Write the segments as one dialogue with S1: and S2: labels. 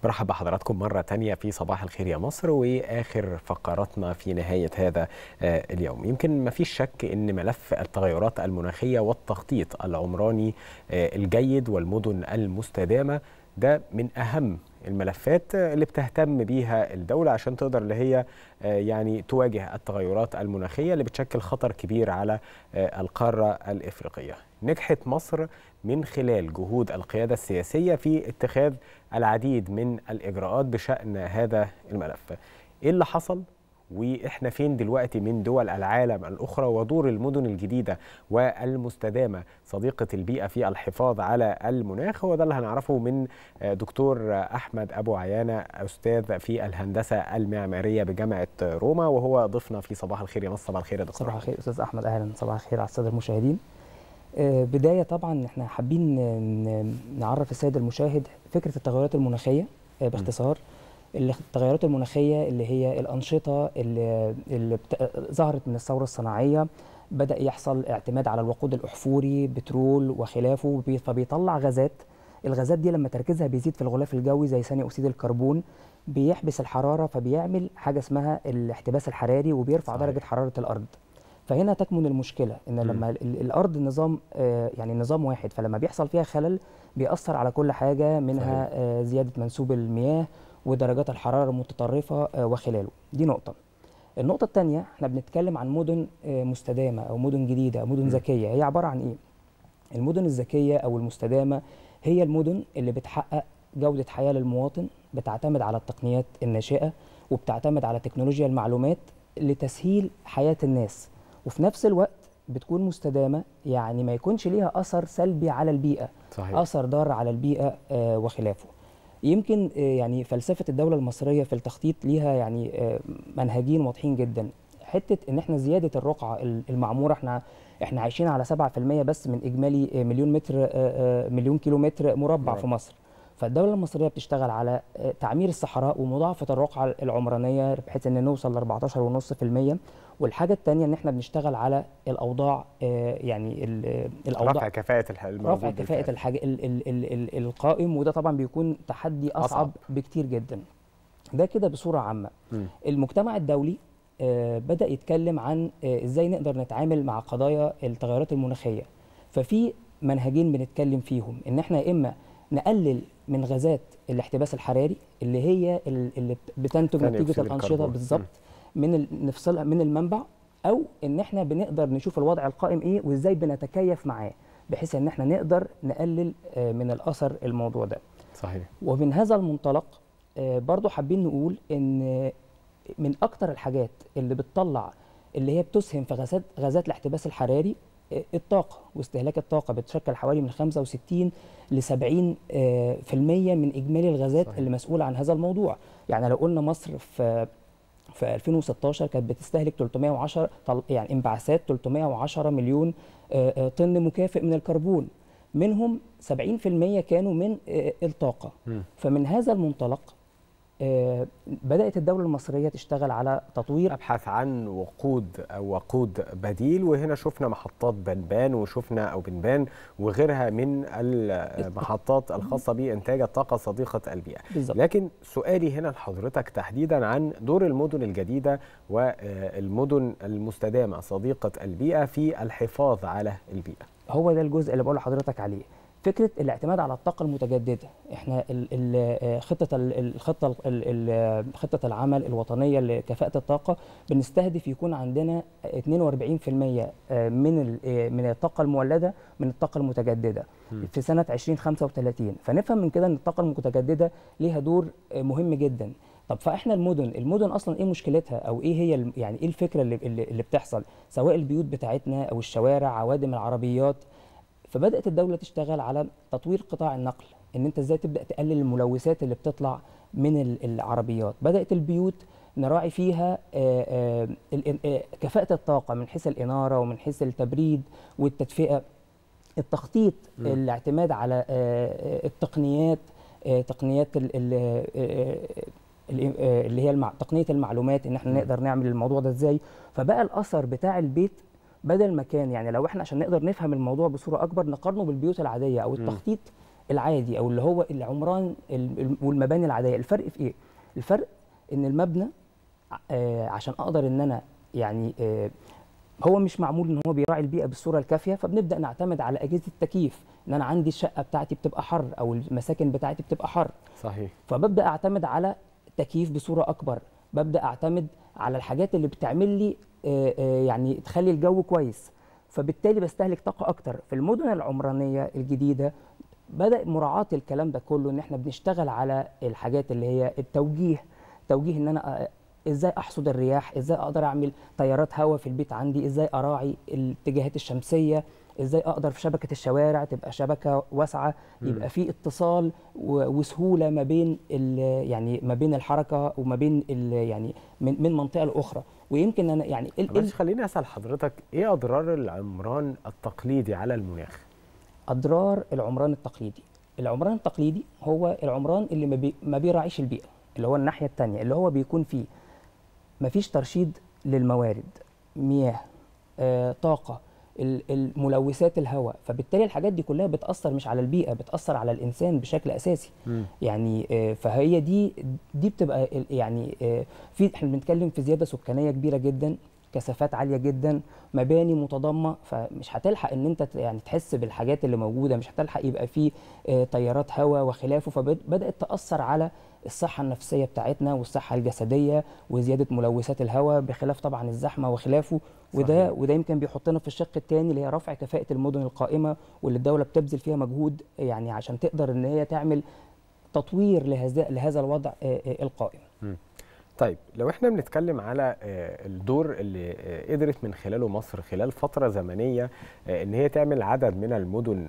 S1: مرحبا بحضراتكم مرة تانية في صباح الخير يا مصر وآخر فقراتنا في نهاية هذا اليوم يمكن ما فيش شك أن ملف التغيرات المناخية والتخطيط العمراني الجيد والمدن المستدامة ده من أهم الملفات اللي بتهتم بيها الدولة عشان تقدر اللي هي يعني تواجه التغيرات المناخية اللي بتشكل خطر كبير على القارة الإفريقية نجحت مصر من خلال جهود القيادة السياسية في اتخاذ العديد من الإجراءات بشأن هذا الملف إيه اللي حصل؟ واحنا فين دلوقتي من دول العالم الاخرى ودور المدن الجديده والمستدامه صديقه البيئه في الحفاظ على المناخ هو ده اللي هنعرفه من دكتور احمد ابو عيانه استاذ في الهندسه المعماريه بجامعه روما وهو ضيفنا في صباح الخير يا مصر صباح الخير يا دكتور
S2: صباح الخير استاذ احمد اهلا صباح الخير على الساده المشاهدين بدايه طبعا احنا حابين نعرف السيد المشاهد فكره التغيرات المناخيه باختصار التغيرات المناخيه اللي هي الانشطه اللي, اللي ظهرت من الثوره الصناعيه بدا يحصل اعتماد على الوقود الاحفوري بترول وخلافه فبيطلع غازات الغازات دي لما تركيزها بيزيد في الغلاف الجوي زي ثاني اكسيد الكربون بيحبس الحراره فبيعمل حاجه اسمها الاحتباس الحراري وبيرفع صحيح. درجه حراره الارض فهنا تكمن المشكله ان م. لما الارض نظام يعني نظام واحد فلما بيحصل فيها خلل بيأثر على كل حاجه منها صحيح. زياده منسوب المياه ودرجات الحراره المتطرفه وخلاله دي نقطه النقطه الثانيه احنا بنتكلم عن مدن مستدامه او مدن جديده مدن ذكيه هي عباره عن ايه المدن الذكيه او المستدامه هي المدن اللي بتحقق جوده حياه للمواطن بتعتمد على التقنيات الناشئه وبتعتمد على تكنولوجيا المعلومات لتسهيل حياه الناس وفي نفس الوقت بتكون مستدامه يعني ما يكونش ليها اثر سلبي على البيئه
S1: صحيح.
S2: اثر ضار على البيئه وخلافه يمكن يعني فلسفه الدوله المصريه في التخطيط ليها يعني منهجين واضحين جدا حته ان احنا زياده الرقعه المعموره احنا احنا عايشين على 7% بس من اجمالي مليون متر مليون كيلو متر مربع في مصر فالدوله المصريه بتشتغل على تعمير الصحراء ومضاعفه الرقعه العمرانيه بحيث ان نوصل ل 14.5% والحاجه الثانيه ان احنا بنشتغل على الاوضاع يعني
S1: الاوضاع رفع كفاءه الموجود
S2: رفع كفاءه الحاجه ال ال ال ال القائم وده طبعا بيكون تحدي اصعب, أصعب. بكتير جدا ده كده بصوره عامه م. المجتمع الدولي بدا يتكلم عن ازاي نقدر نتعامل مع قضايا التغيرات المناخيه ففي منهجين بنتكلم فيهم ان احنا يا اما نقلل من غازات الاحتباس الحراري اللي هي اللي بتنتج نتيجه الانشطه بالظبط من نفصلها من المنبع او ان احنا بنقدر نشوف الوضع القائم ايه وازاي بنتكيف معاه بحيث ان احنا نقدر نقلل من الاثر الموضوع ده
S1: صحيح
S2: ومن هذا المنطلق برضو حابين نقول ان من اكتر الحاجات اللي بتطلع اللي هي بتسهم في غازات غازات الاحتباس الحراري الطاقه واستهلاك الطاقه بتشكل حوالي من 65 ل 70 في المية من اجمالي الغازات صحيح. اللي مسؤوله عن هذا الموضوع يعني لو قلنا مصر في في 2016 كانت بتستهلك 310 يعني انبعاثات 310 مليون طن مكافئ من الكربون منهم 70% كانوا من الطاقه م. فمن هذا المنطلق بدات الدوله المصريه تشتغل على تطوير
S1: ابحث عن وقود او وقود بديل وهنا شفنا محطات بنبان وشفنا او بنبان وغيرها من المحطات الخاصه بانتاج الطاقه صديقه البيئه
S2: بالزبط.
S1: لكن سؤالي هنا لحضرتك تحديدا عن دور المدن الجديده والمدن المستدامه صديقه البيئه في الحفاظ على البيئه
S2: هو ده الجزء اللي بقول لحضرتك عليه فكره الاعتماد على الطاقه المتجدده احنا ال ال خطه الخطه خطه العمل الوطنيه لكفاءه الطاقه بنستهدف يكون عندنا 42% من من الطاقه المولده من الطاقه المتجدده م. في سنه 2035 فنفهم من كده ان الطاقه المتجدده ليها دور مهم جدا طب فاحنا المدن المدن اصلا ايه مشكلتها او ايه هي يعني ايه الفكره اللي اللي بتحصل سواء البيوت بتاعتنا او الشوارع عوادم العربيات فبدات الدوله تشتغل على تطوير قطاع النقل ان انت ازاي تبدا تقلل الملوثات اللي بتطلع من العربيات بدات البيوت نراعي فيها آآ آآ كفاءه الطاقه من حيث الاناره ومن حيث التبريد والتدفئه التخطيط م. الاعتماد على التقنيات تقنيات اللي هي تقنيه المعلومات ان احنا نقدر نعمل الموضوع ده ازاي فبقى الاثر بتاع البيت بدل ما كان يعني لو احنا عشان نقدر نفهم الموضوع بصوره اكبر نقارنه بالبيوت العاديه او التخطيط العادي او اللي هو العمران ال- ال- والمباني العاديه الفرق في ايه الفرق ان المبنى آه، عشان اقدر ان انا يعني آه، هو مش معمول ان هو بيراعي البيئه بالصوره الكافيه فبنبدا نعتمد على اجهزه التكييف ان انا عندي الشقه بتاعتي بتبقى حر او المساكن بتاعتي بتبقى حر
S1: صحيح
S2: فببدا اعتمد على تكييف بصوره اكبر ببدا اعتمد على الحاجات اللي بتعمل لي آه، آه، يعني تخلي الجو كويس فبالتالي بستهلك طاقه اكتر في المدن العمرانيه الجديده بدا مراعاه الكلام ده كله ان احنا بنشتغل على الحاجات اللي هي التوجيه توجيه ان انا آه، ازاي احصد الرياح ازاي اقدر اعمل تيارات هواء في البيت عندي ازاي اراعي الاتجاهات الشمسيه ازاي اقدر في شبكه الشوارع تبقى شبكه واسعه يبقى في اتصال و- وسهوله ما بين ال- يعني ما بين الحركه وما بين ال- يعني من من منطقه لاخرى ويمكن انا يعني ال- ال-
S1: بس خليني اسال حضرتك ايه اضرار العمران التقليدي على المناخ
S2: اضرار العمران التقليدي العمران التقليدي هو العمران اللي ما, بي ما بيراعيش البيئه اللي هو الناحيه الثانيه اللي هو بيكون فيه مفيش ترشيد للموارد مياه آه، طاقه ال- الملوثات الهواء فبالتالي الحاجات دي كلها بتاثر مش على البيئه بتاثر على الانسان بشكل اساسي
S1: مم.
S2: يعني آه، فهي دي دي بتبقى ال- يعني آه، في احنا بنتكلم في زياده سكانيه كبيره جدا كثافات عاليه جدا مباني متضامه فمش هتلحق ان انت ت- يعني تحس بالحاجات اللي موجوده مش هتلحق يبقى في آه، تيارات هواء وخلافه فبدات تاثر على الصحه النفسيه بتاعتنا والصحه الجسديه وزياده ملوثات الهواء بخلاف طبعا الزحمه وخلافه وده
S1: صحيح.
S2: وده يمكن بيحطنا في الشق الثاني اللي هي رفع كفاءه المدن القائمه واللي الدوله بتبذل فيها مجهود يعني عشان تقدر ان هي تعمل تطوير لهذا لهذا الوضع آه، آه، القائم
S1: طيب لو احنا بنتكلم على آه، الدور اللي آه، قدرت من خلاله مصر خلال فترة زمنية آه، ان هي تعمل عدد من المدن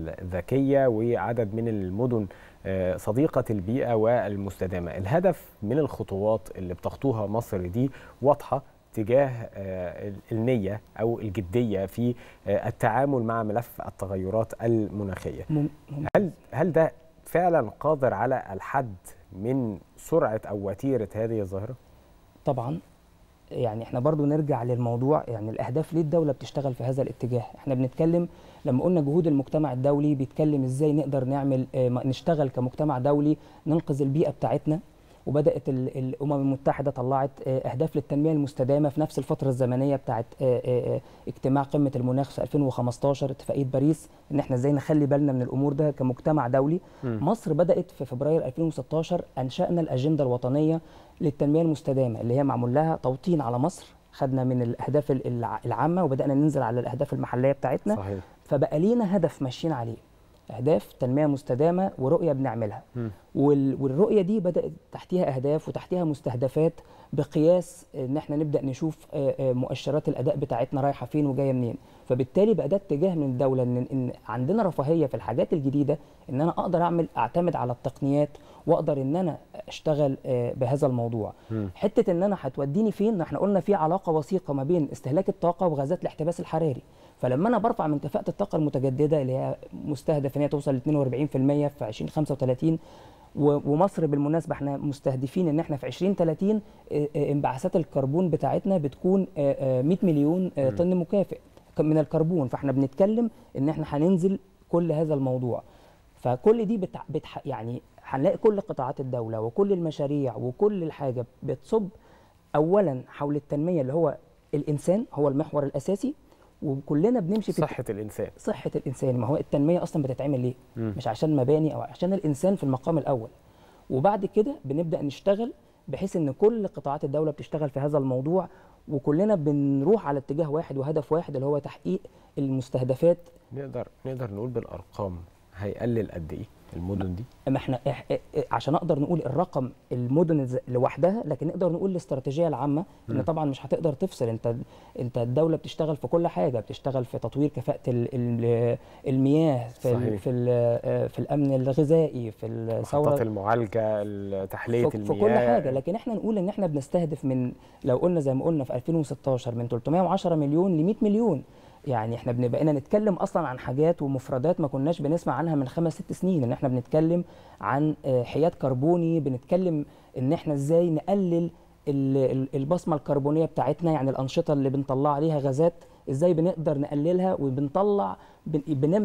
S1: الذكية وعدد من المدن آه، صديقة البيئة والمستدامة الهدف من الخطوات اللي بتخطوها مصر دي واضحة تجاه آه، النية أو الجدية في آه، التعامل مع ملف التغيرات المناخية
S2: مم- مم-
S1: هل هل ده فعلا قادر على الحد من سرعة أو وتيرة هذه الظاهرة؟
S2: طبعا يعني احنا برضو نرجع للموضوع يعني الاهداف ليه الدوله بتشتغل في هذا الاتجاه احنا بنتكلم لما قلنا جهود المجتمع الدولي بيتكلم ازاي نقدر نعمل اه، م- نشتغل كمجتمع دولي ننقذ البيئه بتاعتنا وبدات ال- الامم المتحده طلعت اه، اهداف للتنميه المستدامه في نفس الفتره الزمنيه بتاعت اه، اه، اه، اجتماع قمه المناخ في 2015 اتفاقيه باريس ان احنا ازاي نخلي بالنا من الامور ده كمجتمع دولي
S1: مم.
S2: مصر بدات في فبراير 2016 انشانا الاجنده الوطنيه للتنميه المستدامه اللي هي معمول لها توطين على مصر خدنا من الاهداف ال- الع- العامه وبدانا ننزل على الاهداف المحليه بتاعتنا
S1: صحيح
S2: فبقى لينا هدف ماشيين عليه اهداف تنميه مستدامه ورؤيه بنعملها
S1: مم.
S2: وال- والرؤيه دي بدات تحتيها اهداف وتحتيها مستهدفات بقياس ان احنا نبدا نشوف آه، آه، مؤشرات الاداء بتاعتنا رايحه فين وجايه منين فبالتالي بقى ده اتجاه من الدوله ان ان عندنا رفاهيه في الحاجات الجديده ان انا اقدر اعمل اعتمد على التقنيات واقدر ان انا اشتغل آه، بهذا الموضوع
S1: مم.
S2: حته ان انا هتوديني فين احنا قلنا في علاقه وثيقه ما بين استهلاك الطاقه وغازات الاحتباس الحراري فلما انا برفع من كفاءه الطاقه المتجدده اللي هي مستهدف ان هي توصل ل 42% في 2035 و- ومصر بالمناسبه احنا مستهدفين ان احنا في 2030 آه، آه، انبعاثات الكربون بتاعتنا بتكون آه، آه، 100 مليون آه،
S1: مم.
S2: طن مكافئ ك- من الكربون فاحنا بنتكلم ان احنا هننزل كل هذا الموضوع فكل دي بتع... بتح... يعني هنلاقي كل قطاعات الدوله وكل المشاريع وكل الحاجه بتصب اولا حول التنميه اللي هو الانسان هو المحور الاساسي وكلنا بنمشي في
S1: صحة الإنسان
S2: صحه الانسان ما هو التنميه اصلا بتتعمل ليه
S1: مم.
S2: مش عشان مباني او عشان الانسان في المقام الاول وبعد كده بنبدا نشتغل بحيث ان كل قطاعات الدوله بتشتغل في هذا الموضوع وكلنا بنروح على اتجاه واحد وهدف واحد اللي هو تحقيق المستهدفات
S1: نقدر نقدر نقول بالأرقام هيقلل قد إيه المدن دي؟
S2: اما احنا إح- إح- عشان اقدر نقول الرقم المدن الز- لوحدها لكن نقدر نقول الاستراتيجيه العامه ان
S1: مم.
S2: طبعا مش هتقدر تفصل انت انت الدوله بتشتغل في كل حاجه بتشتغل في تطوير كفاءه ال- ال- المياه في ال-
S1: صحيح.
S2: في ال- في الامن الغذائي في
S1: محطات
S2: الثوره
S1: المعالجة تحلية
S2: في,
S1: المياه
S2: في كل حاجه لكن احنا نقول ان احنا بنستهدف من لو قلنا زي ما قلنا في 2016 من 310 مليون ل 100 مليون يعني احنا بن- بقينا نتكلم اصلا عن حاجات ومفردات ما كناش بنسمع عنها من خمس ست سنين ان احنا بنتكلم عن آه، حياد كربوني بنتكلم ان احنا ازاي نقلل ال- ال- البصمه الكربونيه بتاعتنا يعني الانشطه اللي بنطلع عليها غازات ازاي بنقدر نقللها وبنطلع بن- بنمنع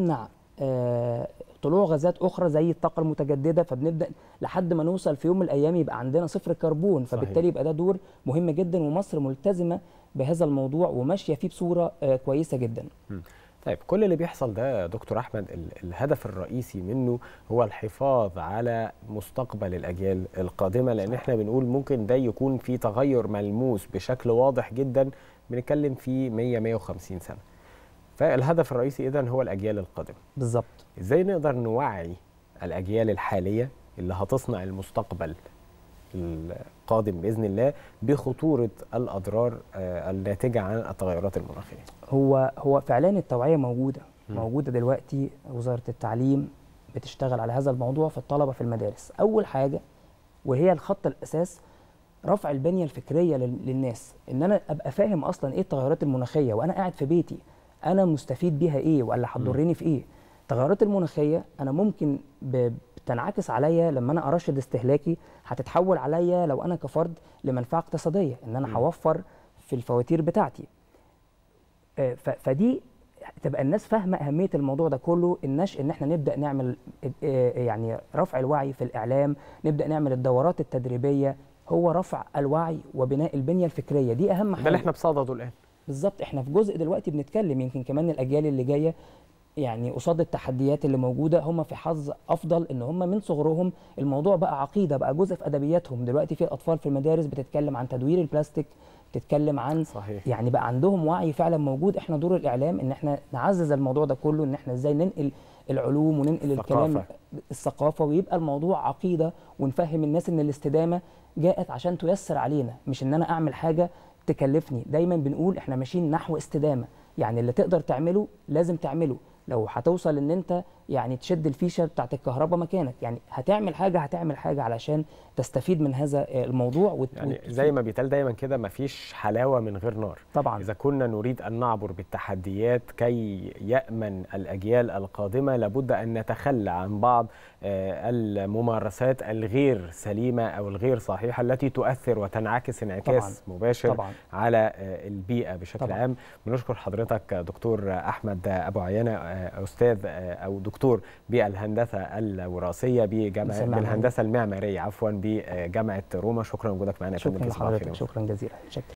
S2: آه، طلوع غازات اخرى زي الطاقه المتجدده فبنبدا لحد ما نوصل في يوم من الايام يبقى عندنا صفر كربون
S1: صحيح.
S2: فبالتالي يبقى ده دور مهم جدا ومصر ملتزمه بهذا الموضوع وماشيه فيه بصوره آه، كويسه جدا
S1: طيب كل اللي بيحصل ده يا دكتور احمد ال- الهدف الرئيسي منه هو الحفاظ على مستقبل الاجيال القادمه لان احنا بنقول ممكن ده يكون في تغير ملموس بشكل واضح جدا بنتكلم في 100 150 سنه فالهدف الرئيسي اذا هو الاجيال القادمه
S2: بالظبط
S1: ازاي نقدر نوعي الاجيال الحاليه اللي هتصنع المستقبل القادم باذن الله بخطوره الاضرار آه، الناتجه عن التغيرات المناخيه
S2: هو هو فعلا التوعيه موجوده
S1: مم.
S2: موجوده دلوقتي وزاره التعليم بتشتغل على هذا الموضوع في الطلبه في المدارس اول حاجه وهي الخط الاساس رفع البنيه الفكريه لل- للناس ان انا ابقى فاهم اصلا ايه التغيرات المناخيه وانا قاعد في بيتي انا مستفيد بيها ايه ولا هتضرني في ايه التغيرات المناخيه انا ممكن ب- بتنعكس عليا لما انا ارشد استهلاكي هتتحول عليا لو انا كفرد لمنفعه اقتصاديه ان
S1: مم.
S2: انا هوفر في الفواتير بتاعتي آه، ف- فدي تبقى الناس فاهمه اهميه الموضوع ده كله النشء ان احنا نبدا نعمل آه، يعني رفع الوعي في الاعلام نبدا نعمل الدورات التدريبيه هو رفع الوعي وبناء البنيه الفكريه دي اهم
S1: ده
S2: حاجه
S1: اللي احنا بصدده الان
S2: بالظبط احنا في جزء دلوقتي بنتكلم يمكن كمان الاجيال اللي جايه يعني قصاد التحديات اللي موجوده هم في حظ افضل ان هم من صغرهم الموضوع بقى عقيده بقى جزء في ادبياتهم دلوقتي في الاطفال في المدارس بتتكلم عن تدوير البلاستيك بتتكلم عن
S1: صحيح
S2: يعني بقى عندهم وعي فعلا موجود احنا دور الاعلام ان احنا نعزز الموضوع ده كله ان احنا ازاي ننقل العلوم وننقل الكلام
S1: الثقافة.
S2: الثقافه ويبقى الموضوع عقيده ونفهم الناس ان الاستدامه جاءت عشان تيسر علينا مش ان انا اعمل حاجه تكلفني دايما بنقول احنا ماشيين نحو استدامه يعني اللي تقدر تعمله لازم تعمله لو هتوصل ان انت يعني تشد الفيشه بتاعت الكهرباء مكانك يعني هتعمل حاجه هتعمل حاجه علشان تستفيد من هذا الموضوع وت...
S1: يعني
S2: وت-
S1: زي ما بيتقال دايما كده مفيش حلاوه من غير نار
S2: طبعا
S1: إذا كنا نريد أن نعبر بالتحديات كي يأمن الأجيال القادمة لابد أن نتخلى عن بعض آه، الممارسات الغير سليمة أو الغير صحيحة التي تؤثر وتنعكس انعكاس مباشر
S2: طبعا
S1: على آه، البيئة بشكل
S2: طبعاً.
S1: عام بنشكر حضرتك دكتور أحمد أبو عيانة آه، أستاذ آه، أو دكتور بالهندسة الوراثية بجامعة
S2: بسم الله
S1: بالهندسة المعمارية عفوا بجامعة روما شكرا لوجودك معنا يا فندم
S2: شكرا
S1: في صباح الخير
S2: لحضرتك شكرا جزيلا شكرا